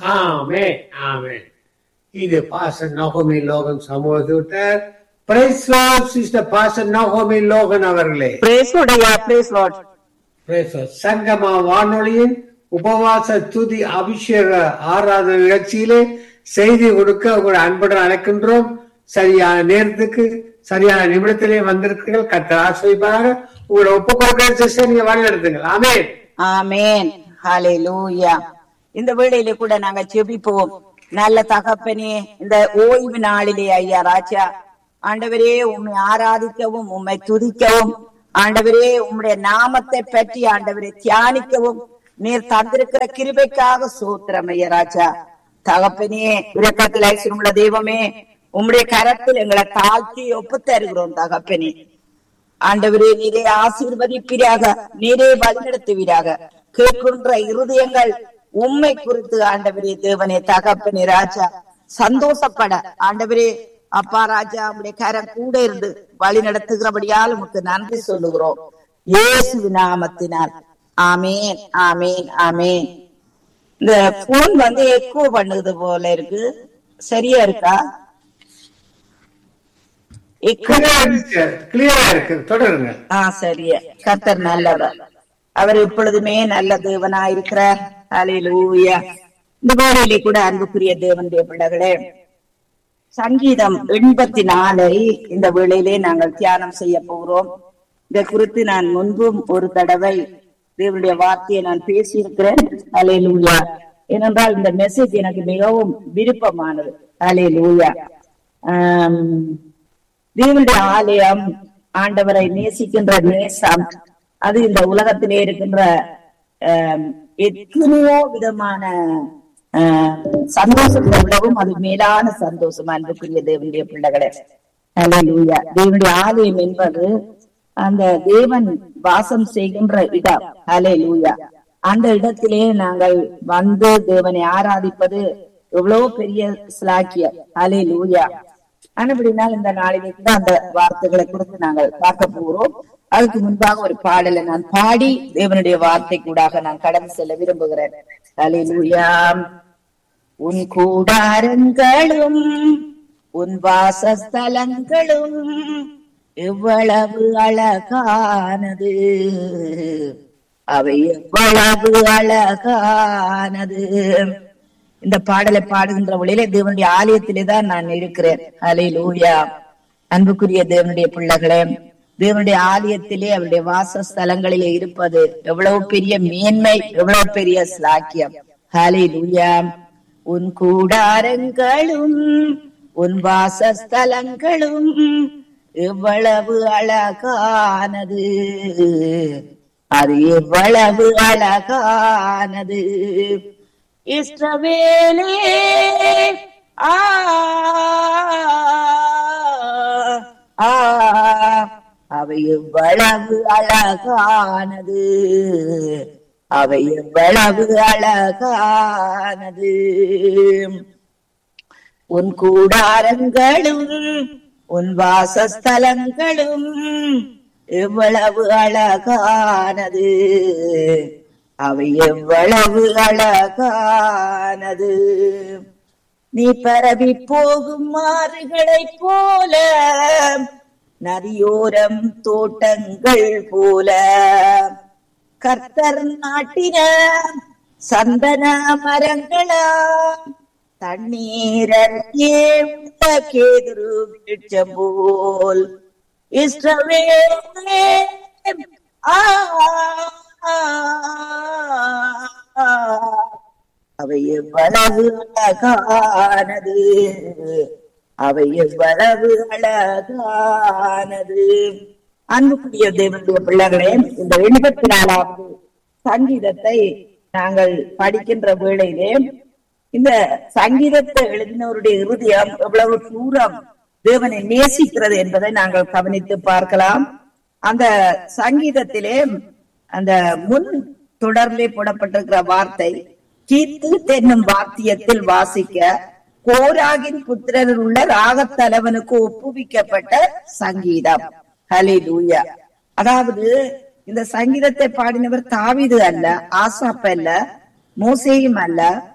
ஆமே ஆமே இது பாச நோகமி லோகன் சமூகத்திட்டார் பிரைஸ் சிஸ்டர் பாச நோகமி லோகன் அவர்களே பிரேஸ் உடையா praise lord Praise the Lord. சங்கமா வானொலியின் உபவாச துதி அபிஷேக ஆராதனை நிகழ்ச்சியிலே செய்தி கொடுக்க உங்களை அன்புடன் அழைக்கின்றோம் சரியான நேரத்துக்கு சரியான நிமிடத்திலே வந்திருக்கிறீர்கள் கத்தர் ஆசிரியப்பாக உங்களை ஒப்பு கொடுக்கிற சிஸ்டர் நீங்க வழி நடத்துங்கள் ஆமென் ஆமென் ஹalleluya இந்த வேளையிலே கூட நாங்க ஜெபிப்போம் நல்ல தகப்பனே இந்த ஓய்வு நாளிலே ஐயா ராஜா ஆண்டவரே உம்மை ஆராதிக்கவும் உம்மை துதிக்கவும் ஆண்டவரே உம்முடைய நாமத்தை பற்றி ஆண்டவரை தியானிக்கவும் நீர் தந்திருக்கிற கிருபைக்காக சூத்திரம் ஐயா ராஜா தகப்பனே இரக்கத்தில் ஐஸ்வரமுள்ள தெய்வமே உம்முடைய கரத்தில் எங்களை தாழ்த்தி ஒப்பு தருகிறோம் தகப்பனே ஆண்டவரே நீரே ஆசீர்வதிப்பீராக நீரே வழிநடத்துவீராக கேட்கின்ற இருதயங்கள் உண்மை குறித்து ஆண்டவரே தேவனே தகப்பனே ராஜா சந்தோஷப்பட ஆண்டவரே அப்பா ராஜா உடைய கரம் கூட இருந்து வழி நடத்துகிறபடியால் உமக்கு நன்றி சொல்லுகிறோம் இயேசு நாமத்தினால் ஆமேன் ஆமேன் ஆமேன் இந்த போன் வந்து எக்கோ பண்ணுது போல இருக்கு சரியா இருக்கா எக்கோ கிளியரா இருக்கு தொடருங்க ஆ சரியா கர்த்தர் நல்லவர் அவர் எப்பொழுதுமே நல்ல தேவனா இருக்கிறார் ஹalleluya இந்த வேளையிலே கூட அன்புக்குரிய தேவனுடைய பிள்ளைகளே சங்கீதம் எண்பத்தி நாலை இந்த வேளையிலே நாங்கள் தியானம் செய்ய போகிறோம் இதை குறித்து நான் முன்பும் ஒரு தடவை தேவனுடைய வார்த்தையை நான் பேசியிருக்கிறேன் ஹalleluya ஏனென்றால் இந்த மெசேஜ் எனக்கு மிகவும் விருப்பமானது ஹalleluya ஆம் தேவனுடைய ஆலயம் ஆண்டவரை நேசிக்கின்ற நேசம் அது இந்த உலகத்திலே இருக்கின்ற ஆம், எத்தனையோ விதமான ஆம், சந்தோஷத்தை விடவும் அது மேலான சந்தோஷம் அன்புக்குரிய தேவனுடைய பிள்ளைகளே ஹalleluya தேவனுடைய ஆலயம் என்பது அந்த தேவன் வாசம் செய்கின்ற இடம் ஹalleluya அந்த இடத்திலே நாங்கள் வந்து தேவனை ஆராதிப்பது எவ்வளவு பெரிய சிலாக்கியம் ஹalleluya ஆனபடினால் இந்த நாளிலே கூட அந்த வார்த்தைகளை குறித்து நாங்கள் பார்க்க போகிறோம் அதுக்கு முன்பாக ஒரு பாடலை நான் பாடி தேவனுடைய வார்த்தை கூடாக நான் கடந்து செல்ல விரும்புகிறேன் ஹalleluya உன் கூடாரங்களும் உன் வாசஸ்தலங்களும் எவ்வளவு அழகானது அவை எவ்வளவு அழகானது இந்த பாடலை பாடுகின்ற வழியிலே தேவனுடைய ஆலயத்திலே தான் நான் இருக்கிறேன் ஹalleluya அன்புக்குரிய தேவனுடைய பிள்ளைகளே தேவனுடைய ஆலயத்திலே அவருடைய வாசஸ்தலங்களிலே இருப்பது எவ்வளவு பெரிய மேன்மை எவ்வளவு பெரிய ஸ்லாக்கியம் ஹalleluya உன் கூடாரங்களும் உன் வாசஸ்தலங்களும் எவ்வளவு அழகானது அது எவ்வளவு அழகானது இஸ்ரவேலே ஆ ஆ அவை எவ்வளவு அழகானது அவை எவ்வளவு அழகானது உன் கூடாரங்களும் உன் வாசஸ்தலங்களும் எவ்வளவு அழகானது அவை எவ்வளவு அழகானது நீ பரவி போகும் மாறுகளைப் போல நதியோரம் தோட்டங்கள் போல கர்த்தர் நாட்டின சந்தன மரங்களாம் தண்ணீரே உள்ள கேதுரு விருட்சம் போல் இஸ்ரவேலே ஆ ஆ, ஆ, அவை எவ்வளவு அழகானது அவை எவ்வளவு அழகானது அன்புக்குரிய தேவனுடைய பிள்ளைகளே இந்த எண்பத்தி நாலாவது சங்கீதத்தை நாங்கள் படிக்கின்ற வேளையிலே இந்த சங்கீதத்தை எழுதினவருடைய இருதயம் எவ்வளவு தூரம் தேவனை நேசிக்கிறது என்பதை நாங்கள் கவனித்து பார்க்கலாம் அந்த சங்கீதத்திலே அந்த முன் தொடர்லே போடப்பட்டிருக்கிற வார்த்தை கீத்து தென்னும் வாத்தியத்தில் வாசிக்க கோராகின் புத்திரரில் உள்ள ராகத்தலைவனுக்கு ஒப்புவிக்கப்பட்ட சங்கீதம் ஹலிலூயா அதாவது இந்த சங்கீதத்தை பாடினவர் தாவீது அல்ல ஆசாப் அல்ல மோசேயும் அல்ல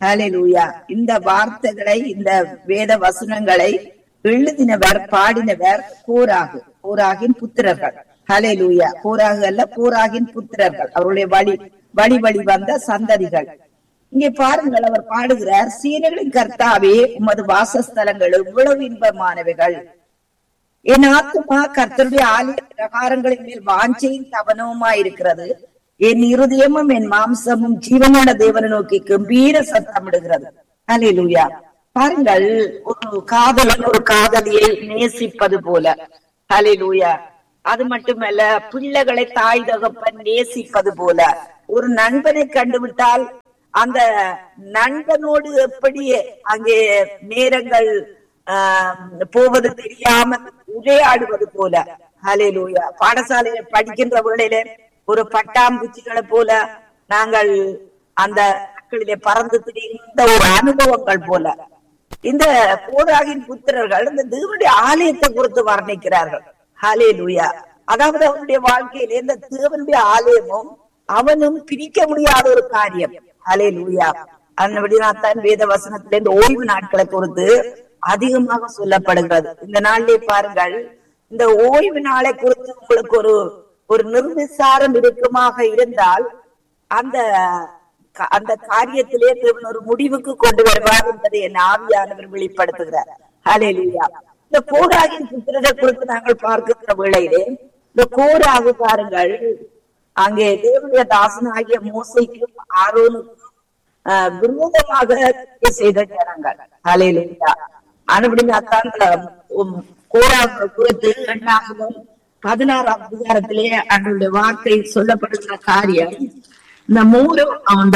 ஹalleluya இந்த வார்த்தைகளை இந்த வேத வசனங்களை எழுதினவர் பாடினவர் கோராகு கோராகின் புத்திரர்கள் ஹalleluya கோராகு அல்ல கோராகின் புத்திரர்கள் அவருடைய வழி வழி வழி வந்த சந்ததிகள் இங்கே பாருங்கள் அவர் பாடுகிறார் சீனர்களின் கர்த்தாவே உமது வாசஸ்தலங்கள் எவ்வளவு இன்பமானவைகள் என் ஆத்துமா கர்த்தருடைய ஆலய பிரகாரங்களின் மேல் வாஞ்சையும் தவனவுமாய் இருக்கிறது என் இருதயமும் என் மாம்சமும் ஜீவனான தேவனை நோக்கி கம்பீர சத்தமிடுகிறது ஹalleluya பாருங்கள் ஒரு காதலன் ஒரு காதலியை நேசிப்பது போல ஹalleluya அது மட்டுமல்ல பிள்ளைகளை தாய் தகப்பன் நேசிப்பது போல ஒரு நண்பனை கண்டுவிட்டால் அந்த நண்பனோடு எப்படி அங்கே நேரங்கள் ஆஹ், போவது தெரியாமல் உரையாடுவது போல ஹalleluya பாடசாலையில படிக்கின்ற வேளையில ஒரு பட்டாம்பூச்சிகளை போல நாங்கள் அந்த நாட்களிலே பறந்து திரிந்த ஒரு அனுபவங்கள் போல இந்த கோராகின் புத்திரர்கள் இந்த தேவனுடைய ஆலயத்தை குறித்து வர்ணிக்கிறார்கள் ஹலே லூயா அதாவது அவனுடைய வாழ்க்கையிலே இந்த தேவனுடைய ஆலயமும் அவனும் பிரிக்க முடியாத ஒரு காரியம் ஹலே லூயா தான் வேத வசனத்திலே இந்த ஓய்வு நாட்களை குறித்து அதிகமாக சொல்லப்படுகிறது இந்த நாளிலே பாருங்கள் இந்த ஓய்வு நாளை குறித்து உங்களுக்கு ஒரு ஒரு நிர்விசாரம் இருக்குமாக இருந்தால் அந்த க- அந்த காரியத்திலே தேவன் ஒரு முடிவுக்கு கொண்டு வருவார் என்பதை என் ஆவியானவர் வெளிப்படுத்துகிறார் ஹalleluya இந்த கோராகின் புத்திரரை குறித்து நாங்கள் பார்க்கின்ற வேளையிலே இந்த கோராகு பாருங்கள் அங்கே தேவனுடைய தாசனாகிய மோசைக்கும் ஆரோனுக்கும் ஆஹ், விரோதமாக செய்த ஜனங்கள் ஹalleluya அப்படின்னா தான் கோராகு குறித்து எண்ணாகவும் பதினாறாம் அதிகாரத்திலே அவனுடைய வார்த்தை சொல்லப்படுகிற காரியம் இந்த மூணு அந்த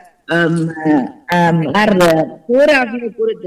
போராகிய குறித்து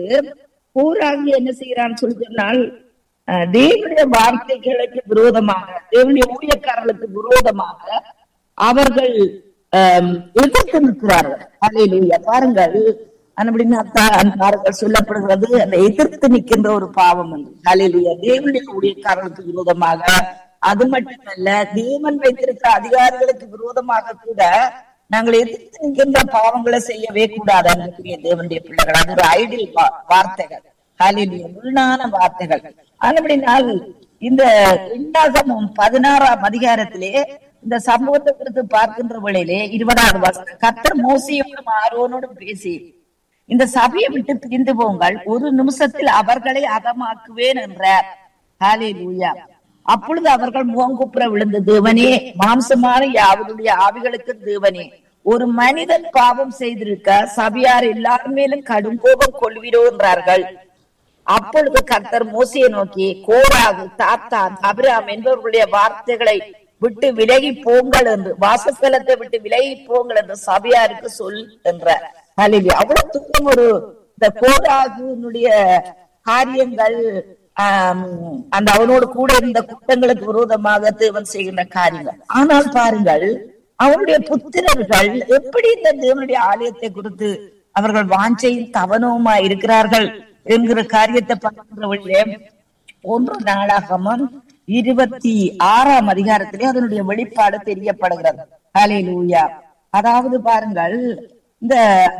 போராகி என்ன செய்யறான்னு சொல்லி சொன்னால் அஹ், தேவனுடைய வார்த்தைகளுக்கு விரோதமாக தேவனுடைய ஊழியக்காரர்களுக்கு விரோதமாக அவர்கள் ஆம், எதிர்த்து நிற்கிறார்கள் அல்லேலூயா பாருங்கள் அப்படின்னா பாருங்கள் சொல்லப்படுகிறது அந்த எதிர்த்து நிற்கின்ற ஒரு பாவம் என்று அல்லேலூயா தேவனுடைய ஊழியக்காரர்களுக்கு விரோதமாக அது மட்டுமல்ல தேவன் வைத்திருக்கிற அதிகாரிகளுக்கு விரோதமாக கூட நாங்கள் எதிர்த்து நிற்கின்ற பாவங்களை செய்யவே கூடாது அன்புக்குரிய தேவனுடைய பிள்ளைகள் அது ஒரு ஐடியல் வார்த்தைகள் ஹalleluya வீணான வார்த்தைகள் அப்படினால் இந்த எண்ணாகமும் பதினாறாம் அதிகாரத்திலே இந்த சம்பவத்தை குறித்து பார்க்கின்ற வேளையிலே இருபதாவது வசனம் கர்த்தர் மோசையோடும் ஆரோனோடும் பேசி இந்த சபையை விட்டு பிரிந்து போங்கள் ஒரு நிமிஷத்தில் அவர்களை அதமாக்குவேன் என்றார் ஹalleluya அப்பொழுது அவர்கள் முகங்குப்புற விழுந்து தேவனே மாம்சமான யாவருடைய ஆவிகளுக்கு தேவனே ஒரு மனிதன் பாவம் செய்திருக்க சபையார் எல்லார் மேலும் கடும் கோபம் கொள்வீரோ என்றார்கள் அப்பொழுது கர்த்தர் மோசையை நோக்கி கோராகு தாத்தான் அபிராம் என்பவர்களுடைய வார்த்தைகளை விட்டு விலகி போங்கள் என்று வாசஸ்தலத்தை விட்டு விலகி போங்கள் என்று சபையாருக்கு சொல் என்றார் ஹalleluya. அவ்வளவு தூரம் ஒரு இந்த கோராகுனுடைய காரியங்கள் ஆம், அந்த அவனோடு கூட இருந்த குற்றங்களுக்கு விரோதமாக தேவன் செய்கின்ற காரியங்கள் ஆனால் பாருங்கள் அவனுடைய புத்திரர்கள் எப்படி இந்த தேவனுடைய ஆலயத்தை குறித்து அவர்கள் வாஞ்சையும் தவனவுமா இருக்கிறார்கள் என்கிற காரியத்தை பார்க்கின்றவர்களே ஒன்று நாளாகமம் இருபத்தி ஆறாம் அதிகாரத்திலே அதனுடைய வெளிப்பாடு தெரியப்படுகிறது ஹalleluya அதாவது பாருங்கள் இந்த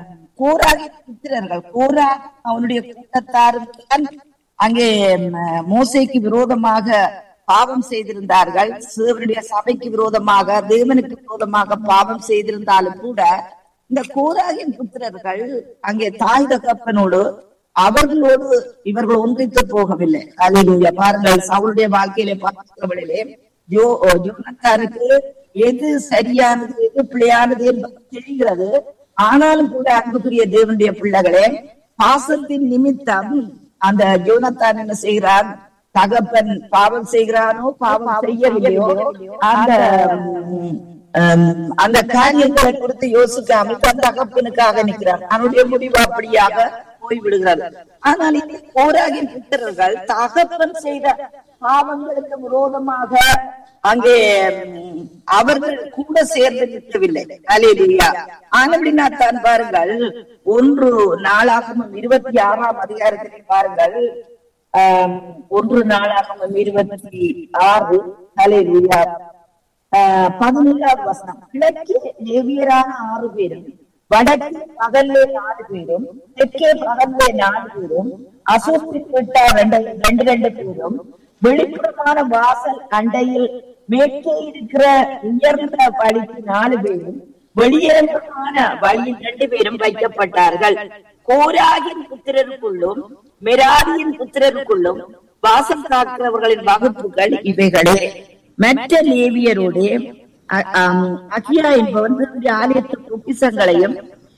கோராகி புத்திரர்கள் கோரா அவனுடைய கூட்டத்தாரும் தான் அங்கே ம, மோசேக்கு விரோதமாக பாவம் செய்திருந்தார்கள் சிவனுடைய சபைக்கு விரோதமாக தேவனுக்கு விரோதமாக பாவம் செய்திருந்தாலும் கூட இந்த கோராகின் புத்திரர்கள் அங்கே தாய் தகப்பனோடு அவர்களோடு இவர்கள் ஒன்றித்து போகவில்லை அல்லேலூயா பாருங்கள் சவுளுடைய வாழ்க்கையிலே பார்க்கிறவர்களே ஜோ ஜோனத்தாருக்கு எது சரியானது எது பிழையானது என்பது தெரிகிறது ஆனாலும் கூட அன்புக்குரிய தேவனுடைய பிள்ளைகளே பாசத்தின் நிமித்தம் அந்த ஜோனத்தான் என்ன செய்கிறான் தகப்பன் பாவம் செய்கிறானோ பாவம் செய்யவில்லையோ அந்த உம், உம், அந்த காரியங்களை குறித்து யோசிக்காமல் தன் தகப்பனுக்காக நிற்கிறான் அவனுடைய முடிவு அப்படியாக போய்விடுகிறது ஆனால் இங்கே போராகின் புத்திரர்கள் தகப்பன் செய்த பாவங்களுக்கு விரோதமாக அங்கே உம், அவர்கள் கூட சேர்ந்து நிற்கவில்லை அலேலியா ஆனப்படினா தான் பாருங்கள் ஒன்று நாளாகமும் இருபத்தி ஆறாம் அதிகாரத்திலே பாருங்கள் ஆம், ஒன்று நாளாகமும் இருபத்தி ஆறு அலேலியா பதினேழாவது வசனம் கிழக்கே லேவியரான ஆறு பேரும் வடக்கே பகல்லே நாலு பேரும் தெற்கே பகல்லே நாலு பேரும் அசூசி விட்டா ரெண்டு ரெண்டு ரெண்டு பேரும் வெளிப்புறமான வாசல் அண்டையில் மேற்கே இருக்கிற உயர்ந்த வழிக்கு நாலு பேரும் வெளியேற்றமான வழியில் ரெண்டு பேரும் வைக்கப்பட்டார்கள் கோராகின் புத்திரருக்குள்ளும் மெராரியின் புத்திரருக்குள்ளும் வாசம் காக்கிறவர்களின் வகுப்புகள் இவைகளே மற்ற லேவியரோடு அ- ஆம், அகியா என்பவன் தேவனுடைய ஆலயத்து பொக்கிசங்களையும்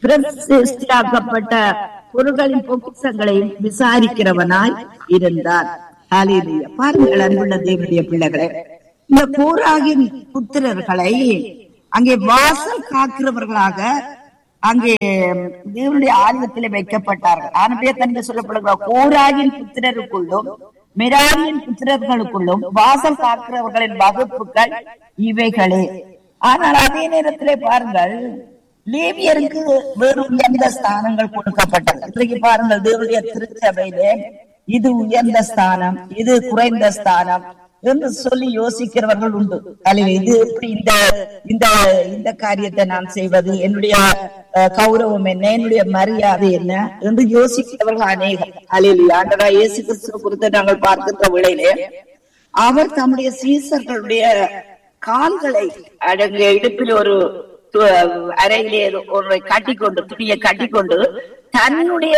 பிரதிஷ்டையாக்கப்பட்ட பொருள்களின் பொக்கிசங்களையும் விசாரிக்கிறவனாய் இருந்தான் ஹalleluya. பாருங்கள் அன்புள்ள தேவனுடைய பிள்ளைகளே இந்த கோராகின் புத்திரர்களை அங்கே வாசல் காக்கிறவர்களாக அங்கே தேவனுடைய ஆலயத்திலே வைக்கப்பட்டார்கள் ஆனபடியே தன்னை சொல்லப்படுகிற கோராகின் புத்திரருக்குள்ளும் மிராரியின் புத்திரர்களுக்குள்ளும் வாசல் காக்கிறவர்களின் வகுப்புகள் இவைகளே ஆனால் அதே நேரத்திலே பாருங்கள் லேவியருக்கு வேறு உயர்ந்த ஸ்தானங்கள் கொடுக்கப்பட்டது இன்றைக்கு பாருங்கள் தேவனுடைய திருச்சபையிலே இது உயர்ந்த ஸ்தானம் இது குறைந்த ஸ்தானம் என்று சொல்லி யோசிக்கிறவர்கள் உண்டு அல்லது இது எப்படி இந்த இந்த இந்த காரியத்தை நான் செய்வது என்னுடைய அஹ், கௌரவம் என்ன என்னுடைய மரியாதை என்ன என்று யோசிக்கிறவர்கள் அநேகம் அல்ல ஆண்டவரா இயேசு கிறிஸ்துவ குறித்து நாங்கள் பார்க்கின்ற வேளையிலே அவர் தம்முடைய சீசர்களுடைய கால்களை அடங்கிய இடுப்பில் ஒரு து- அறையிலே ஒரு கட்டிக்கொண்டு துணியை கட்டிக்கொண்டு தன்னுடைய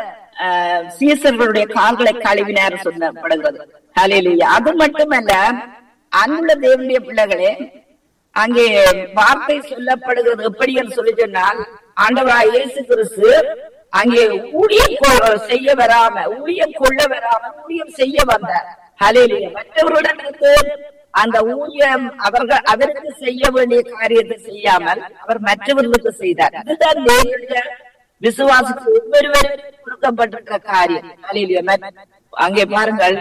அஹ், சீசர்களுடைய கால்களை கழுவினார் சொல்லப்படுகிறது ஹalleluya அது மட்டுமல்ல அன்புள்ள தேவனுடைய பிள்ளைகளே அங்கே வார்த்தை சொல்லப்படுகிறது எப்படி என்று சொல்லி சொன்னால் ஆண்டவராய் இயேசு கிறிஸ்து அங்கே ஊழியம் கொ- செய்ய வராம ஊழியம் கொள்ள வராம ஊழியம் செய்ய வந்தார் ஹalleluya மற்றவருடன் இருந்து அந்த ஊழியம் அவர்கள் அவருக்கு செய்ய வேண்டிய காரியத்தை செய்யாமல் அவர் மற்றவர்களுக்கு செய்தார் இதுதான் தேவனுடைய விசுவாசத்துக்கு ஒவ்வொருவரும் கொடுக்கப்பட்டிருக்கிற காரியம் ஹalleluya மத்- அங்கே பாருங்கள்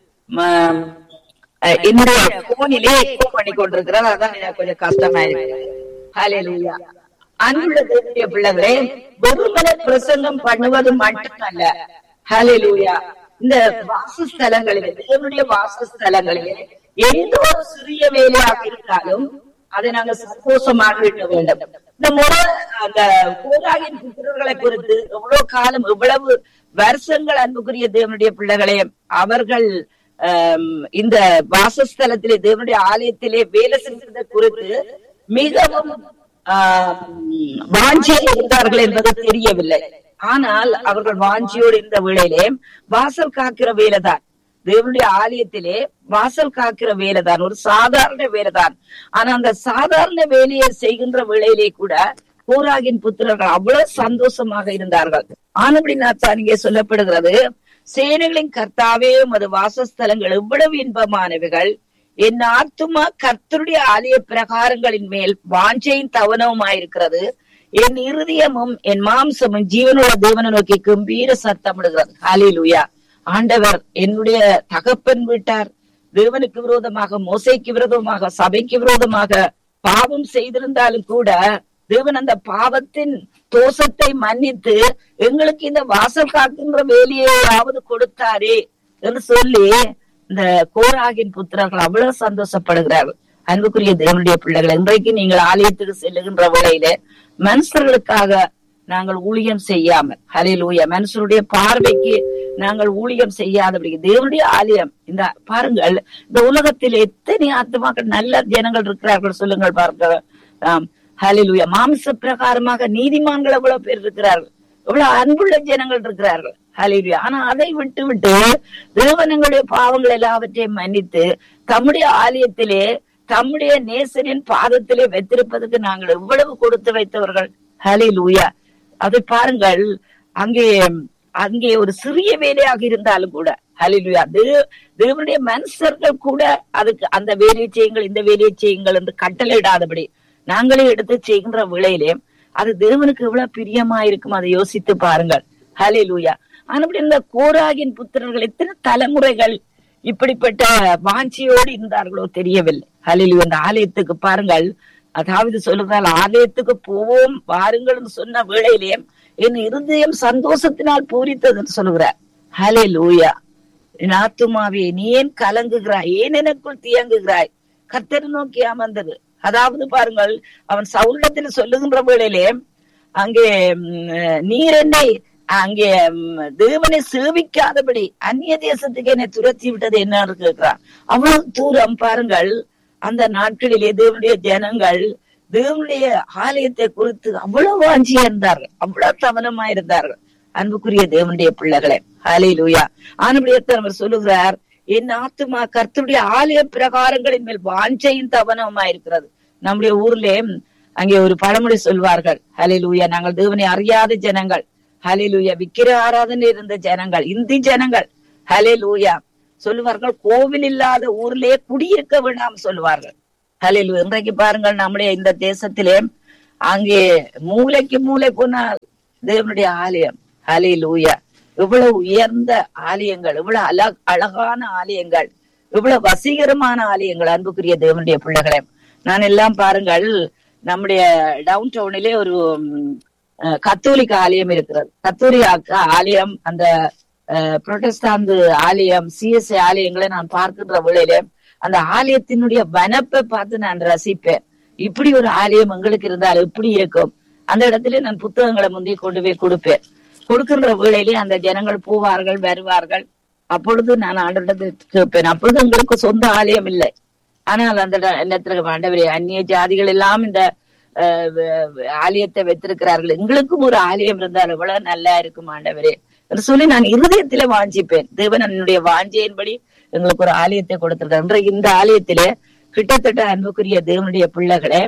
ம- அஹ் என்னுடைய போனிலே எக்கோ பண்ணி கொண்டிருக்கிறார் அதான் எனக்கு கொஞ்சம் கஷ்டமா இருக்கு ஹalleluya அன்புள்ள தேவனுடைய பிள்ளைகளே வெறுமனே பிரசங்கம் பண்ணுவது மட்டுமல்ல ஹalleluya இந்த வாசஸ்தலங்களிலே தேவனுடைய வாசஸ்தலங்களிலே எந்த ஒரு சிறிய வேலையாக இருந்தாலும் அதை நாங்க சந்தோஷமாக விட வேண்டும் இந்த முறை அந்த கோராகின் புத்திரர்களை குறித்து எவ்வளவு காலம் எவ்வளவு வருஷங்கள் அன்புக்குரிய தேவனுடைய பிள்ளைகளே அவர்கள் ஆம், இந்த வாசஸ்தலத்திலே தேவனுடைய ஆலயத்திலே வேலை செஞ்சதை குறித்து மிகவும் ஆம், வாஞ்சியில் இருந்தார்கள் என்பது தெரியவில்லை ஆனால் அவர்கள் வாஞ்சியோடு இருந்த வேளையிலே வாசல் காக்கிற வேலைதான் தேவனுடைய ஆலயத்திலே வாசல் காக்கிற வேலைதான் ஒரு சாதாரண வேலைதான் ஆனா அந்த சாதாரண வேலையை செய்கின்ற வேளையிலே கூட கோராகின் புத்திரர்கள் அவ்வளவு சந்தோஷமாக இருந்தார்கள் ஆனபடினாத்தான் இங்கே சொல்லப்படுகிறது சேனைகளின் கர்த்தாவே உமது வாசஸ்தலங்கள் எவ்வளவு இன்பமானவைகள் என் ஆத்துமா கர்த்தருடைய ஆலய பிரகாரங்களின் மேல் வாஞ்சையும் தவனவுமாயிருக்கிறது என் இருதயமும் என் மாம்சமும் ஜீவனுள்ள தேவனை நோக்கி கம்பீர சத்தமிடுகிறது ஹalleluya ஆண்டவர் என்னுடைய தகப்பன் விட்டார் தேவனுக்கு விரோதமாக மோசைக்கு விரோதமாக சபைக்கு விரோதமாக பாவம் செய்திருந்தாலும் கூட தேவன் அந்த பாவத்தின் தோஷத்தை மன்னித்து எங்களுக்கு இந்த வாசல் காக்கின்ற வேலையாவது கொடுத்தாரே என்று சொல்லி இந்த கோராகின் புத்திரர்கள் அவ்வளவு சந்தோஷப்படுகிறார்கள் அன்புக்குரிய தேவனுடைய பிள்ளைகள் இன்றைக்கு நீங்கள் ஆலயத்துக்கு செல்லுகின்ற வேளையில மனுஷர்களுக்காக நாங்கள் ஊழியம் செய்யாமல் ஹலிலூயா மனுஷருடைய பார்வைக்கு நாங்கள் ஊழியம் செய்யாதபடி தேவனுடைய ஆலயம் இந்த பாருங்கள் இந்த உலகத்தில் எத்தனை ஆத்மாக்கள் நல்ல ஜனங்கள் இருக்கிறார்கள் சொல்லுங்கள் பாருங்கள் ஆம் ஹலிலூயா மாம்ச பிரகாரமாக நீதிமான்கள் எவ்வளவு பேர் இருக்கிறார்கள் எவ்வளவு அன்புள்ள ஜனங்கள் இருக்கிறார்கள் ஹலிலூயா ஆனா அதை விட்டு விட்டு தேவனங்களுடைய பாவங்கள் எல்லாவற்றையும் மன்னித்து தம்முடைய ஆலயத்திலே தம்முடைய நேசரின் பாதத்திலே வைத்திருப்பதற்கு நாங்கள் எவ்வளவு கொடுத்து வைத்தவர்கள் ஹலிலூயா அதை பாருங்கள் அங்கே அங்கே ஒரு சிறிய வேலையாக இருந்தாலும் கூட ஹலிலுயா தேவனுடைய மனுஷர்கள் கூட அதுக்கு அந்த வேலையை செய்யுங்கள் இந்த வேலையை செய்யுங்கள் என்று கட்டளையிடாதபடி நாங்களே எடுத்து செய்கின்ற விளையிலே அது தேவனுக்கு எவ்வளவு பிரியமா இருக்கும் அதை யோசித்து பாருங்கள் ஹலே லூயா ஆனப்படி இந்த கோராகின் புத்திரர்கள் எத்தனை தலைமுறைகள் இப்படிப்பட்ட வாஞ்சியோடு இருந்தார்களோ தெரியவில்லை ஹலிலு அந்த ஆலயத்துக்கு பாருங்கள் அதாவது சொல்லுகிறால் ஆலயத்துக்கு போவோம் வாருங்கள் சொன்ன வேளையிலே என் இருதயம் சந்தோஷத்தினால் பூரித்தது சொல்லுகிறார் ஹலே லூயா என் ஆத்துமாவே நீ ஏன் கலங்குகிறாய் ஏன் எனக்குள் தியங்குகிறாய் கர்த்தர் நோக்கி அமர்ந்தது அதாவது பாருங்கள் அவன் சவுண்டத்தில் சொல்லுகின்ற வேளையிலே அங்கே ம், நீர் என்னை அங்கே ம், தேவனை சேவிக்காதபடி அந்நிய தேசத்துக்கு என்னை துரத்தி விட்டது என்னன்னு கேட்கிறான் அவ்வளவு தூரம் பாருங்கள் அந்த நாட்களிலே தேவனுடைய ஜனங்கள் தேவனுடைய ஆலயத்தை குறித்து அவ்வளவு வாஞ்சியா இருந்தார்கள் அவ்வளவு கவனமா இருந்தார்கள் அன்புக்குரிய தேவனுடைய பிள்ளைகளே ஹாலே லூயா ஆனபடியத்தான் அவர் சொல்லுகிறார் என் ஆத்துமா கர்த்தருடைய ஆலய பிரகாரங்களின் மேல் வாஞ்சையும் தவனமா இருக்கிறது நம்முடைய ஊர்ல அங்கே ஒரு பழமொழி சொல்வார்கள் ஹலே லூயா நாங்கள் தேவனை அறியாத ஜனங்கள் ஹலே லூயா விக்கிர ஆராதனை இருந்த ஜனங்கள் இந்தி ஜனங்கள் ஹலே லூயா சொல்லுவார்கள் கோவில் இல்லாத ஊர்லயே குடியிருக்க வேண்டாம் சொல்லுவார்கள் ஹலே லூயா இன்றைக்கு பாருங்கள் நம்முடைய இந்த தேசத்திலே அங்கே மூளைக்கு மூளை போனால் தேவனுடைய ஆலயம் ஹலே லூயா இவ்வளவு உயர்ந்த ஆலயங்கள் இவ்வளவு அழ அழகான ஆலயங்கள் இவ்வளவு வசீகரமான ஆலயங்கள் அன்புக்குரிய தேவனுடைய பிள்ளைகளே நான் எல்லாம் பாருங்கள் நம்முடைய டவுன் டவுனிலே ஒரு ம், அஹ், கத்தோலிக்க ஆலயம் இருக்கிறது கத்தோலிக்க ஆலயம் அந்த அஹ், புரொட்டஸ்டாந்து ஆலயம் சிஎஸ்ஐ ஆலயங்களை நான் பார்க்கின்ற வேளையிலே அந்த ஆலயத்தினுடைய வனப்பை பார்த்து நான் ரசிப்பேன் இப்படி ஒரு ஆலயம் எங்களுக்கு இருந்தால் எப்படி இருக்கும் அந்த இடத்துல நான் புத்தகங்களை முந்தி கொண்டு போய் கொடுப்பேன் கொடுக்கின்ற வேளையிலே அந்த ஜனங்கள் போவார்கள் வருவார்கள் அப்பொழுது நான் ஆண்டவரிடத்தில் கேட்பேன் அப்பொழுது எங்களுக்கு சொந்த ஆலயம் இல்லை ஆனால் அந்த இட- இடத்துல ஆண்டவரே அந்நிய ஜாதிகள் எல்லாம் இந்த அஹ், வ- வ- ஆலயத்தை வைத்திருக்கிறார்கள் எங்களுக்கும் ஒரு ஆலயம் இருந்தால் எவ்வளவு நல்லா இருக்கும் ஆண்டவரே என்று சொல்லி நான் இருதயத்திலே வாஞ்சிப்பேன் தேவன் என்னுடைய வாஞ்சையின்படி எங்களுக்கு ஒரு ஆலயத்தை கொடுத்திருக்கார் இன்றைக்கு இந்த ஆலயத்திலே கிட்டத்தட்ட அன்புக்குரிய தேவனுடைய பிள்ளைகளே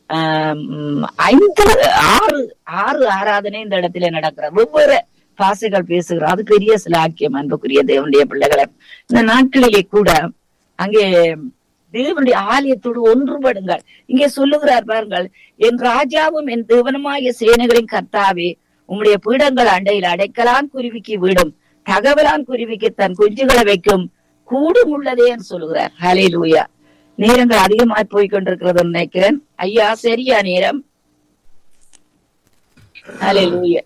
ஆஹ் உம் ஐந்து ஆறு ஆறு ஆராதனை இந்த இடத்துல நடக்கிற வெவ்வேறு பாசைகள் பேசுகிறோம் அது பெரிய சிலாக்கியம் அன்புக்குரிய தேவனுடைய பிள்ளைகளை இந்த நாட்களிலே கூட அங்கே தேவனுடைய ஆலயத்தோடு ஒன்றுபடுங்கள் இங்கே சொல்லுகிறார் பாருங்கள் என் ராஜாவும் என் தேவனுமாகிய சேனைகளின் கர்த்தாவே உம்முடைய பீடங்கள் அண்டையில் அடைக்கலான் குருவிக்கு வீடும் தகவலான் குருவிக்கு தன் குஞ்சுகளை வைக்கும் கூடும் உள்ளதே என்று சொல்லுகிறார் ஹலே லூயா நேரங்கள் அதிகமாய் போய் கொண்டிருக்கிறது நினைக்கிறேன் ஐயா சரியா நேரம் ஹலே லூயா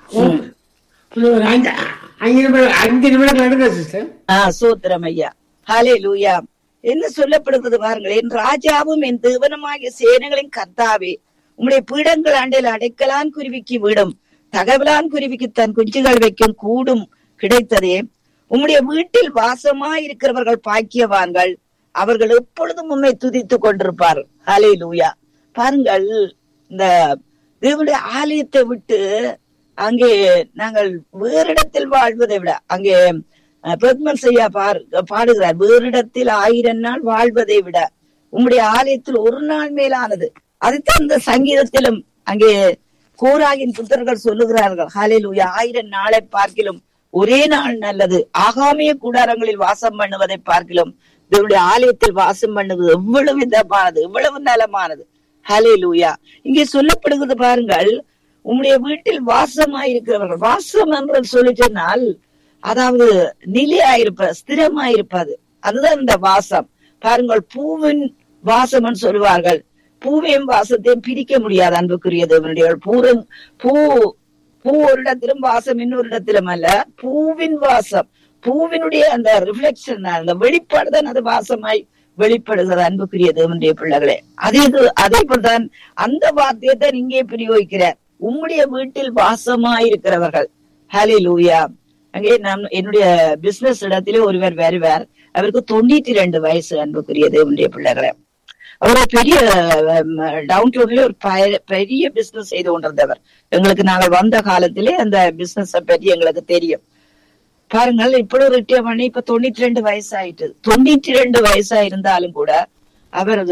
ஒரு அஞ்சு அஞ்சு நிமிடம் அஞ்சு நிமிடங்கள் எடுங்க சிஸ்டர் ஆஹ் சூத்திரம் ஐயா ஹலே லூயா என்ன சொல்லப்படுகிறது பாருங்கள் என் ராஜாவும் என் தேவனுமாகிய சேனைகளின் கர்த்தாவே உம்முடைய பீடங்கள் ஆண்டில் அடைக்கலான் குருவிக்கு விடும் தகவலான் குருவிக்கு தன் குஞ்சுகள் வைக்கும் கூடும் கிடைத்ததே உம்முடைய வீட்டில் வாசமாயிருக்கிறவர்கள் பாக்கியவான்கள் அவர்கள் எப்பொழுதும் உண்மை துதித்துக் கொண்டிருப்பார் ஹலே லூயா பாருங்கள் இந்த தேவனுடைய ஆலயத்தை விட்டு அங்கே நாங்கள் வேறிடத்தில் வாழ்வதை விட அங்கே அஹ், பெர்க்மன் செய்யா பார் பாடுகிறார் வேறிடத்தில் ஆயிரம் நாள் வாழ்வதை விட உம்முடைய ஆலயத்தில் ஒரு நாள் மேலானது அதுதான் இந்த சங்கீதத்திலும் அங்கே கோராகின் புத்தர்கள் சொல்லுகிறார்கள் ஹalleluya ஆயிரம் நாளை பார்க்கிலும் ஒரே நாள் நல்லது ஆகாமிய கூடாரங்களில் வாசம் பண்ணுவதை பார்க்கிலும் தேவனுடைய ஆலயத்தில் வாசம் பண்ணுவது எவ்வளவு விதமானது எவ்வளவு நலமானது ஹalleluya இங்கே சொல்லப்படுகிறது பாருங்கள் உம்முடைய வீட்டில் வாசமாயிருக்கிறவர்கள் வாசம் என்று சொல்லி சொன்னால் அதாவது நிலையாயிருப்பது ஸ்திரமாயிருப்பது அதுதான் இந்த வாசம் பாருங்கள் பூவின் வாசம்னு சொல்லுவார்கள் பூவையும் வாசத்தையும் பிரிக்க முடியாது அன்புக்குரிய தேவனுடைய பூரம் பூ பூ ஒரு இடத்திலும் வாசம் இன்னொரு இடத்திலும் அல்ல பூவின் வாசம் பூவினுடைய அந்த ரிஃப்ளெக்ஷன் அந்த வெளிப்பாடு தான் அது வாசமாய் வெளிப்படுகிறது அன்புக்குரிய தேவனுடைய பிள்ளைகளே அதே இது- அதே போல்தான் அந்த வார்த்தையை தான் இங்கே பிரயோகிக்கிறார் உம்முடைய வீட்டில் வாசமாயிருக்கிறவர்கள் ஹலே லூயா அங்கே நம் என்னுடைய பிசினஸ் இடத்திலே ஒருவர் வருவார் அவருக்கு தொண்ணூத்தி ரெண்டு வயசு அன்புக்குரிய தேவனுடைய பிள்ளைகளே அவர் ஒரு பெரிய டவுன் டவுன்ல ஒரு பய- பெரிய பிசினஸ் செய்து கொண்டிருந்தவர் எங்களுக்கு நாங்கள் வந்த காலத்திலே அந்த பிசினஸ் பற்றி எங்களுக்கு தெரியும் பாருங்கள் இப்படி ரிட்டையர் பண்ணி இப்ப தொண்ணூத்தி ரெண்டு வயசாயிட்டு தொண்ணூத்தி ரெண்டு வயசா இருந்தாலும் கூட அவர்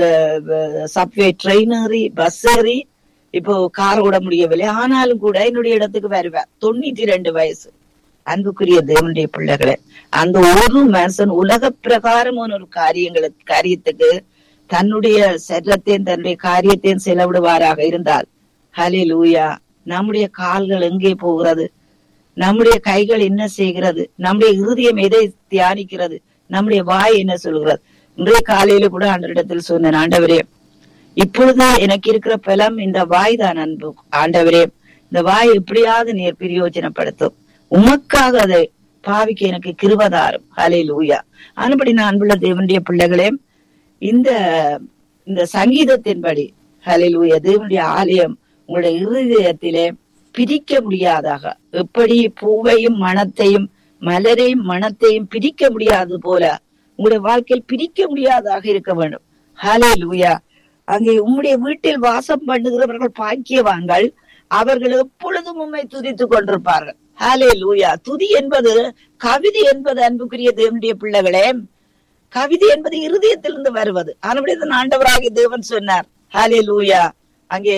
சப்வே ட்ரெயின் ஏறி பஸ் ஏறி இப்போ கார் ஓட முடியவில்லை ஆனாலும் கூட என்னுடைய இடத்துக்கு வருவார் தொண்ணூத்தி ரெண்டு வயசு அன்புக்குரிய தேவனுடைய பிள்ளைகளே அந்த ஒரு மனுஷன் உலக பிரகாரமான ஒரு காரியங்களுக்கு காரியத்துக்கு தன்னுடைய சரீரத்தையும் தன்னுடைய காரியத்தையும் செலவிடுவாராக இருந்தால் ஹலே லூயா நம்முடைய கால்கள் எங்கே போகிறது நம்முடைய கைகள் என்ன செய்கிறது நம்முடைய இருதயம் எதை தியானிக்கிறது நம்முடைய வாய் என்ன சொல்கிறது இன்றைய காலையில கூட ஆண்டவரிடத்தில் சொன்னேன் ஆண்டவரே இப்பொழுது எனக்கு இருக்கிற பலம் இந்த வாய் தான் அன்பு ஆண்டவரே இந்த வாய் எப்படியாவது நீர் பிரயோஜனப்படுத்தும் உமக்காக அதை பாவிக்க எனக்கு கிருபதாரும் ஹலே லூயா ஆனபடி நான் அன்புள்ள தேவனுடைய பிள்ளைகளே இந்த இந்த சங்கீதத்தின்படி ஹலே லூயா தேவனுடைய ஆலயம் உங்களுடைய இருதயத்திலே பிரிக்க முடியாதாக எப்படி பூவையும் மனத்தையும் மலரையும் மனத்தையும் பிரிக்க முடியாது போல உங்களுடைய வாழ்க்கையில் பிரிக்க முடியாதாக இருக்க வேண்டும் ஹலே லூயா அங்கே உம்முடைய வீட்டில் வாசம் பண்ணுகிறவர்கள் பாக்கியவான்கள் அவர்கள் எப்பொழுதும் உண்மை துதித்துக் கொண்டிருப்பார்கள் ஹலே லூயா துதி என்பது கவிதை என்பது அன்புக்குரிய தேவனுடைய பிள்ளைகளே கவிதை என்பது இருதயத்திலிருந்து வருவது ஆனபடி ஆண்டவராகிய தேவன் சொன்னார் ஹலே லூயா அங்கே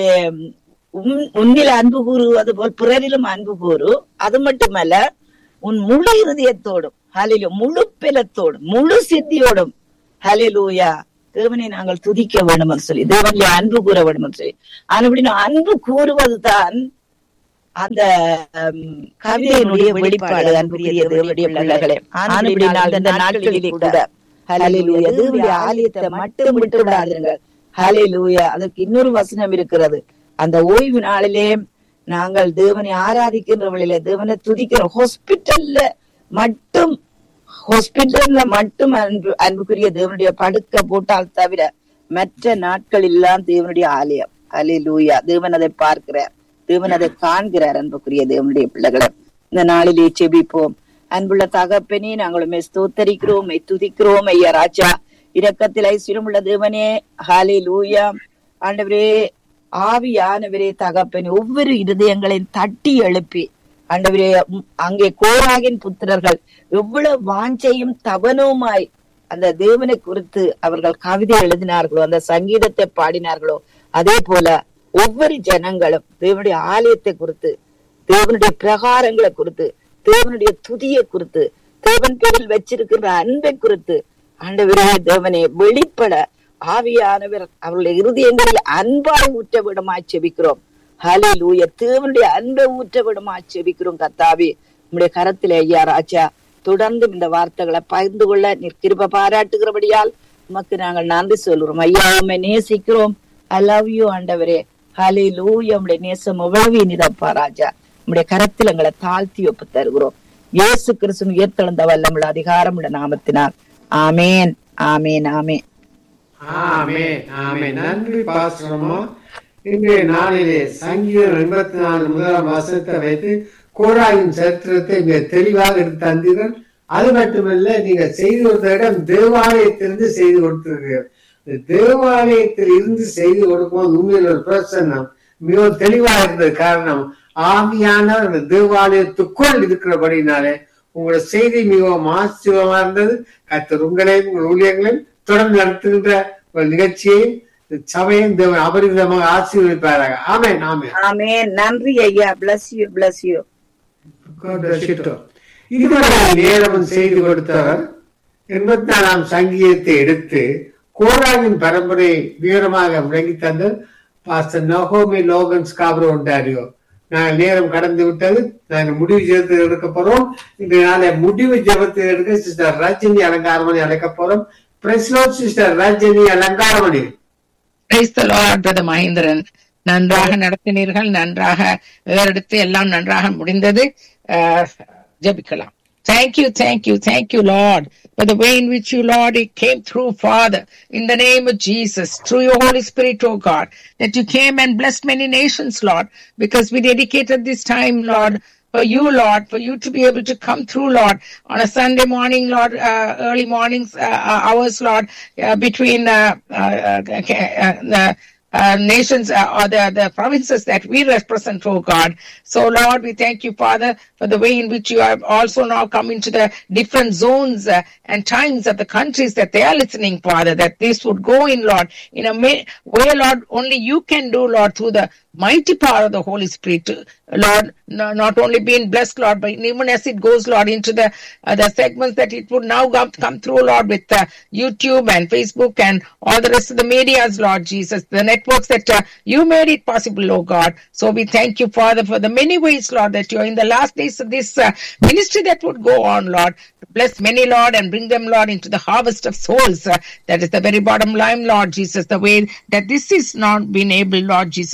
உன் உன்னில் அன்பு கூறுவது போல் பிறரிலும் அன்பு கூறு அது மட்டுமல்ல உன் முழு இருதயத்தோடும் ஹலிலு முழு பிலத்தோடும் முழு சித்தியோடும் ஹலிலூயா தேவனை நாங்கள் துதிக்க வேண்டும் என்று சொல்லி தேவனிலே அன்பு கூற வேண்டும் என்று சொல்லி ஆனபடி அன்பு கூறுவதுதான் அந்த கவிதையினுடைய வெளிப்பாடு அன்புக்குரிய தேவனுடைய பிள்ளைகளே ஆனபடி நாள் இந்த நாட்களிலே கூட ஹலிலூயா தேவனுடைய ஆலயத்தை மட்டும் விட்டு விடாதீர்கள் ஹலிலூயா அதற்கு இன்னொரு வசனம் இருக்கிறது அந்த ஓய்வு நாளிலே நாங்கள் தேவனை ஆராதிக்கின்றவளிலே தேவனை துதிக்கிற ஹாஸ்பிட்டல்ல மட்டும் ஹாஸ்பிட்டல்ல மட்டும் அன்பு அன்புக்குரிய தேவனுடைய படுக்க போட்டால் தவிர மற்ற நாட்கள் எல்லாம் தேவனுடைய ஆலயம் அலி லூயா தேவன் அதை பார்க்கிறார் தேவன் அதை காண்கிறார் அன்புக்குரிய தேவனுடைய பிள்ளைகளை இந்த நாளிலே செபிப்போம் அன்புள்ள தகப்பனே நாங்களுமே ஸ்தோத்தரிக்கிறோம் துதிக்கிறோம் ஐயா ராஜா இரக்கத்தில் ஐஸ்வரமுள்ள தேவனே ஹாலே லூயா ஆண்டவரே ஆவியானவரே தகப்பன் ஒவ்வொரு இருதயங்களையும் தட்டி எழுப்பி ஆண்டவரே அங்கே கோராகின் புத்திரர்கள் எவ்வளவு வாஞ்சையும் தவனவுமாய் அந்த தேவனை குறித்து அவர்கள் கவிதை எழுதினார்களோ அந்த சங்கீதத்தை பாடினார்களோ அதே போல ஒவ்வொரு ஜனங்களும் தேவனுடைய ஆலயத்தை குறித்து தேவனுடைய பிரகாரங்களை குறித்து தேவனுடைய துதியை குறித்து தேவன் பேரில் வச்சிருக்கிற அன்பை குறித்து ஆண்டவரே தேவனை வெளிப்பட ஆவியானவர் அவருடைய இருதயங்களில் அன்பாய் ஊற்ற விடமாய் செபிக்கிறோம் ஹலே லூய தேவனுடைய அன்பை ஊற்ற விடமாய் செபிக்கிறோம் கத்தாவி உங்களுடைய கரத்திலே ஐயா ராஜா தொடர்ந்து இந்த வார்த்தைகளை பகிர்ந்து கொள்ள நிற்கிருப்ப பாராட்டுகிறபடியால் உமக்கு நாங்கள் நன்றி சொல்கிறோம் ஐயா உண்மை நேசிக்கிறோம் ஐ லவ் யூ ஆண்டவரே ஹலே லூய உங்களுடைய நேசம் எவ்வளவு இனிதப்பா ராஜா உங்களுடைய கரத்தில் எங்களை தாழ்த்தி ஒப்பு தருகிறோம் இயேசு கிறிஸ்துவின் உயர்த்தெழுந்த வல்லமுள்ள அதிகாரம் உள்ள நாமத்தினால் ஆமேன் ஆமேன் ஆமேன் ஆமென் ஆமென் நன்றி பாஸ்டரம்மா இன்றைய நாளிலே சங்கீதம் எண்பத்தி நாலு முதலாம் வசனத்தை வைத்து கோராயின் சரித்திரத்தை மிக தெளிவாக எடுத்து தந்தீர்கள் அது மட்டுமல்ல நீங்க செய்து கொடுத்த இடம் தேவாலயத்திலிருந்து செய்து கொடுத்திருக்கிறீர்கள் தேவாலயத்தில் இருந்து செய்து கொடுக்கும்போது உண்மையில் ஒரு பிரசன்னம் மிகவும் தெளிவாக இருந்தது காரணம் ஆவியானவர் அந்த தேவாலயத்துக்குள் இருக்கிறபடினாலே உங்களோட செய்தி மிகவும் ஆச்சரியமா இருந்தது கத்தர் உங்களையும் உங்கள் ஊழியர்களையும் தொடர்ந்து நடத்துகின்ற ஒரு நிகழ்ச்சியை சபையும் தேவன் அபரிதமாக ஆசீர்வதிப்பாராக ஆமென் ஆமென் ஆமேன் நன்றி ஐயா bless you bless you God bless you too. இதுவரை நேரம் செய்து கொடுத்தவர் எண்பத்தி நாலாம் சங்கீதத்தை எடுத்து கோராவின் பரம்பரை வீரமாக விளங்கி தந்த பாஸ்டர் நகோமி லோகன்ஸ் காப்ரோ ஒன்டாரியோ நாங்கள் நேரம் கடந்து விட்டது நாங்கள் முடிவு ஜெபத்தில் எடுக்க போறோம் இன்றைய நாளை முடிவு ஜெபத்தில் எடுக்க சிஸ்டர் ரஜினி அலங்காரமணி அழைக்க போறோம் பிரஸ்லோ sister Rajini Alangaramani Praise the Lord, Brother Mahendran நன்றாக நடத்தினீர்கள் நன்றாக எடுத்து எல்லாம் நன்றாக முடிந்தது அஹ், ஜெபிக்கலாம் Thank you, thank you, thank you, Lord, for the way in which you, Lord, it came through, Father, in the name of Jesus, through your Holy Spirit, oh God, that you came and blessed many nations, Lord, because we dedicated this time, Lord, for you, Lord, for you to be able to come through, Lord, on a Sunday morning, Lord, uh, early mornings, uh, uh, hours, Lord, uh, between uh, uh, uh, uh, the uh, nations uh, or the, the provinces that we represent, oh God. So, Lord, we thank you, Father, for the way in which you have also now come into the different zones uh, and times of the countries that they are listening, Father, that this would go in, Lord, in a ma- way, Lord, only you can do, Lord, through the mighty power of the Holy Spirit, to- Lord, no- not only being blessed, Lord, but even as it goes, Lord, into the uh, the segments that it would now come, come through, Lord, with uh, YouTube and Facebook and all the rest of the medias, Lord Jesus, the networks that uh, you made it possible, oh God. So we thank you, Father, for the many ways, Lord, that you're in the last days of this uh, ministry that would go on, Lord. Bless many, Lord, and bring them, Lord, into the harvest of souls. Uh, that is the very bottom line, Lord Jesus, the way that this is not been able, Lord Jesus, to go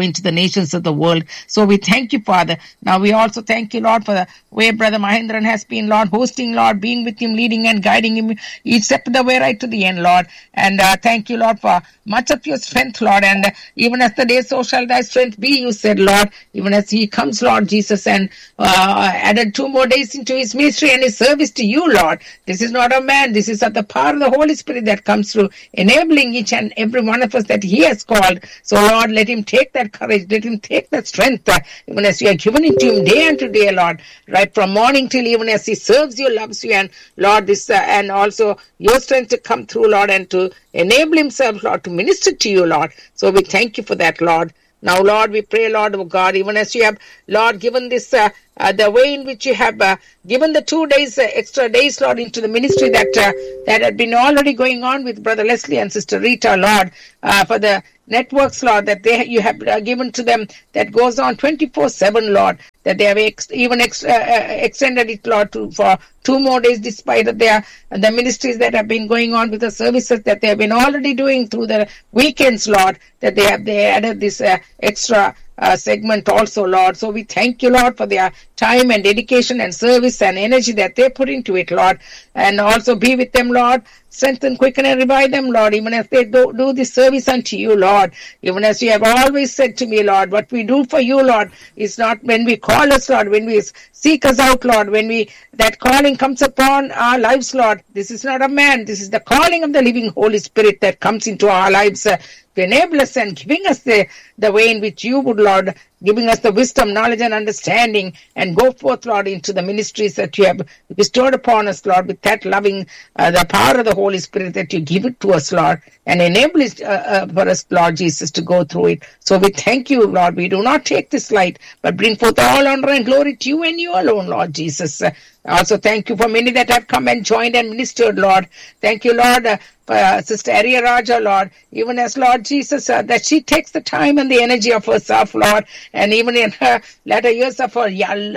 into the nations of the world. So we thank you, Father. Now we also thank you, Lord, for the way Brother Mahendran has been, Lord, hosting, Lord, being with him, leading and guiding him each step of the way right to the end, Lord. And uh, thank you, Lord, for much of your strength, Lord. And uh, even as the day so shall thy strength be, you said, Lord, even as he comes, Lord Jesus, and uh, added two more days into his ministry and his service to you, Lord. This is not a man. This is of the power of the Holy Spirit that comes through, enabling each and every one of us that he has called. So, Lord, let him take that courage. Let him take that strength, uh, even as you are given it to him day unto day, Lord. Right from morning till even as he serves you, loves you, and Lord, this uh, and also your strength to come through, Lord, and to enable himself, Lord, to minister to you, Lord. So we thank you for that, Lord. Now, Lord, we pray, Lord, oh God, even as you have, Lord, given this, uh, uh, the way in which you have uh, given the two days, uh, extra days, Lord, into the ministry that uh, that had been already going on with Brother Leslie and Sister Rita, Lord, uh, for the networks, Lord, that they you have uh, given to them that goes on 24/7, Lord, that they have ex- even ex- uh, uh, extended it, Lord, to for two more days, despite of their the ministries that have been going on with the services that they have been already doing through the weekends, Lord, that they have they added this uh, extra uh, segment also, Lord. So we thank you, Lord, for their time and dedication and service and energy that they put into it, Lord. And also be with them, Lord. Strengthen, quicken, and revive them, Lord, even as they do, do this service unto you, Lord. Even as you have always said to me, Lord, what we do for you, Lord, is not when we call us, Lord, when we seek us out, Lord, when we that calling comes upon our lives, Lord. This is not a man. This is the calling of the living Holy Spirit that comes into our lives. Uh, to enable us and giving us the, the way in which you would, Lord, giving us the wisdom, knowledge, and understanding, and go forth, Lord, into the ministries that you have bestowed upon us, Lord, with that loving, uh, the power of the Holy Spirit that you give it to us, Lord, and enable it uh, uh, for us, Lord Jesus, to go through it. So we thank you, Lord. We do not take this light, but bring forth all honor and glory to you and you alone, Lord Jesus. Uh, also, thank you for many that have come and joined and ministered, Lord. Thank you, Lord, uh, for uh, Sister Arya Raja, Lord, even as Lord Jesus, uh, that she takes the time and the energy of herself, Lord, and even in her latter years of her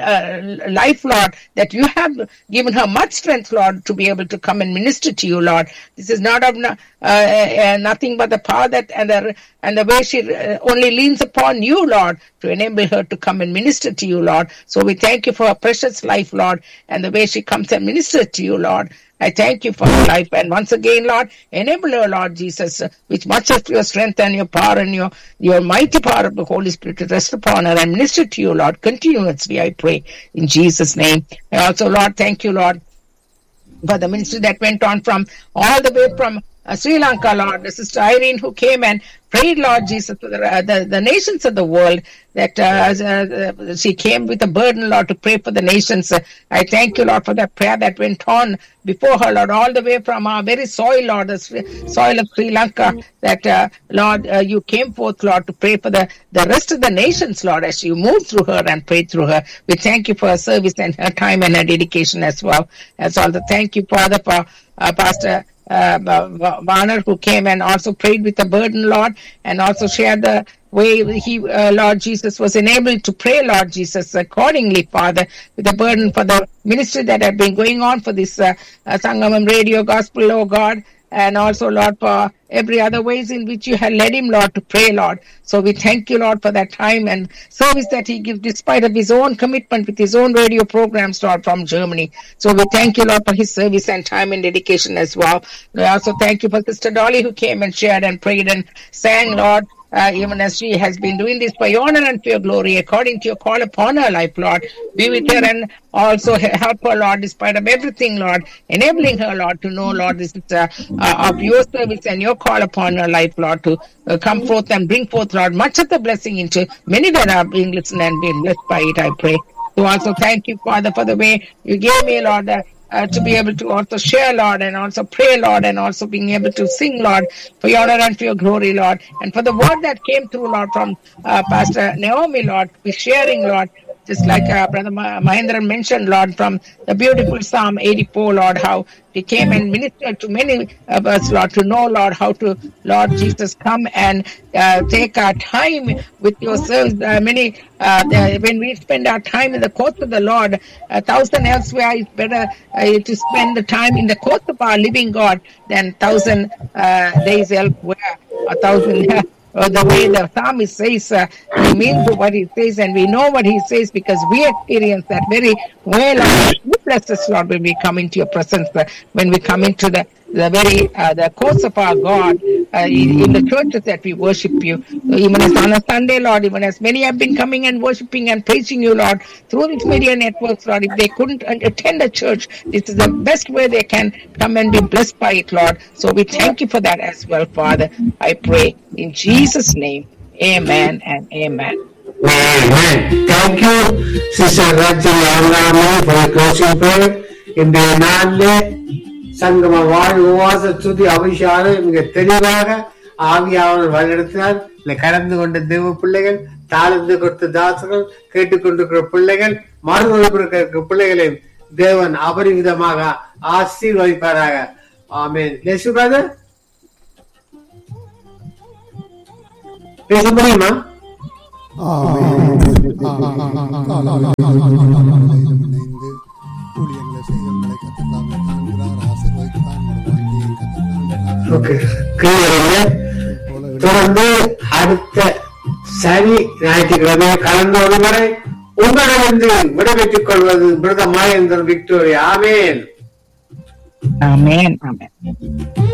uh, life, Lord, that you have given her much strength, Lord, to be able to come and minister to you, Lord. This is not of uh, uh, nothing but the power that and the and the way she uh, only leans upon you, Lord, to enable her to come and minister to you, Lord. So we thank you for her precious life, Lord, and the way she comes and ministers to you, Lord. I thank you for her life. And once again, Lord, enable her, Lord Jesus, uh, with much of your strength and your power and your, your mighty power of the Holy Spirit to rest upon her and minister to you, Lord, continuously, I pray, in Jesus' name. And also, Lord, thank you, Lord, for the ministry that went on from all the way from uh, Sri Lanka, Lord, the Sister Irene who came and prayed, Lord Jesus, for the, uh, the, the nations of the world, that uh, uh, she came with a burden, Lord, to pray for the nations. I thank you, Lord, for that prayer that went on before her, Lord, all the way from our very soil, Lord, the soil of Sri Lanka, that, uh, Lord, uh, you came forth, Lord, to pray for the, the rest of the nations, Lord, as you moved through her and prayed through her. We thank you for her service and her time and her dedication as well. As well, thank you, Father, for uh, Pastor uh, Warner who came and also prayed with the burden, Lord, and also shared the way he, uh, Lord Jesus, was enabled to pray, Lord Jesus, accordingly, Father, with the burden for the ministry that had been going on for this uh, uh, Sangamam Radio Gospel, oh God, and also, Lord, for every other ways in which you had led him, Lord, to pray, Lord. So we thank you, Lord, for that time and service that he gives despite of his own commitment with his own radio programs, Lord, from Germany. So we thank you, Lord, for his service and time and dedication as well. We also thank you for Sister Dolly who came and shared and prayed and sang, Lord. Uh, even as she has been doing this for your honor and for your glory, according to your call upon her life, Lord. Be with her and also help her, Lord, despite of everything, Lord, enabling her, Lord, to know, Lord, this is uh, uh, of your service and your call upon her life, Lord, to uh, come forth and bring forth, Lord, much of the blessing into many that are being listened and being blessed by it, I pray. So also thank you, Father, for the way you gave me, Lord, uh, to be able to also share, Lord, and also pray, Lord, and also being able to sing, Lord, for your honor and for your glory, Lord, and for the word that came through, Lord, from uh, Pastor Naomi, Lord, be sharing, Lord, just like uh, Brother Mahendran mentioned, Lord, from the beautiful Psalm 84, Lord, how he came and ministered to many of us, Lord, to know, Lord, how to, Lord Jesus, come and uh, take our time with your service. Uh, many, uh, the, when we spend our time in the courts of the Lord, a thousand elsewhere is better uh, to spend the time in the courts of our living God than thousand uh, days elsewhere, a thousand uh, the way the psalmist says, uh, he means what he says, and we know what he says because we experience that very well. Lord. You bless us, Lord, when we come into your presence, uh, when we come into the the very uh, the course of our God uh, in, in the churches that we worship you. Even as on a Sunday, Lord, even as many have been coming and worshiping and praising you, Lord, through these media networks, Lord. If they couldn't uh, attend a church, this is the best way they can come and be blessed by it, Lord. So we thank you for that as well, Father. I pray in Jesus' name. Amen and amen. Amen. Thank you, Sister Rachel Abraham, for the closing prayer. இன்றைய நாளிலே சங்கம வாழ் உபவாச துதி அபிஷேகம் மிக தெளிவாக ஆவியாளர் வழிநடத்தினார் இல்லை கடந்து கொண்ட தேவ பிள்ளைகள் தாழ்ந்து கொடுத்த தாசர்கள் கேட்டுக்கொண்டிருக்கிற பிள்ளைகள் மறுவழிப்பிருக்கிற பிள்ளைகளை தேவன் அபரிவிதமாக ஆசீர்வதிப்பாராக ஆமென் லெசு பிரதர் பேச முடியுமா இணைந்து ஊழியங்களை செய்தவர்களை கத்தத்தாமே காண்கிறார் ஆசீர்வதித்தார் ஓகே கிளியருங்க தொடர்ந்து அடுத்த சனி ஞாயிற்றுக்கிழமை கலந்து ஒரு முறை உங்களிடமிருந்து விடைபெற்றுக் கொள்வது பிரத Mahendran Victoria amen Amen. Amen.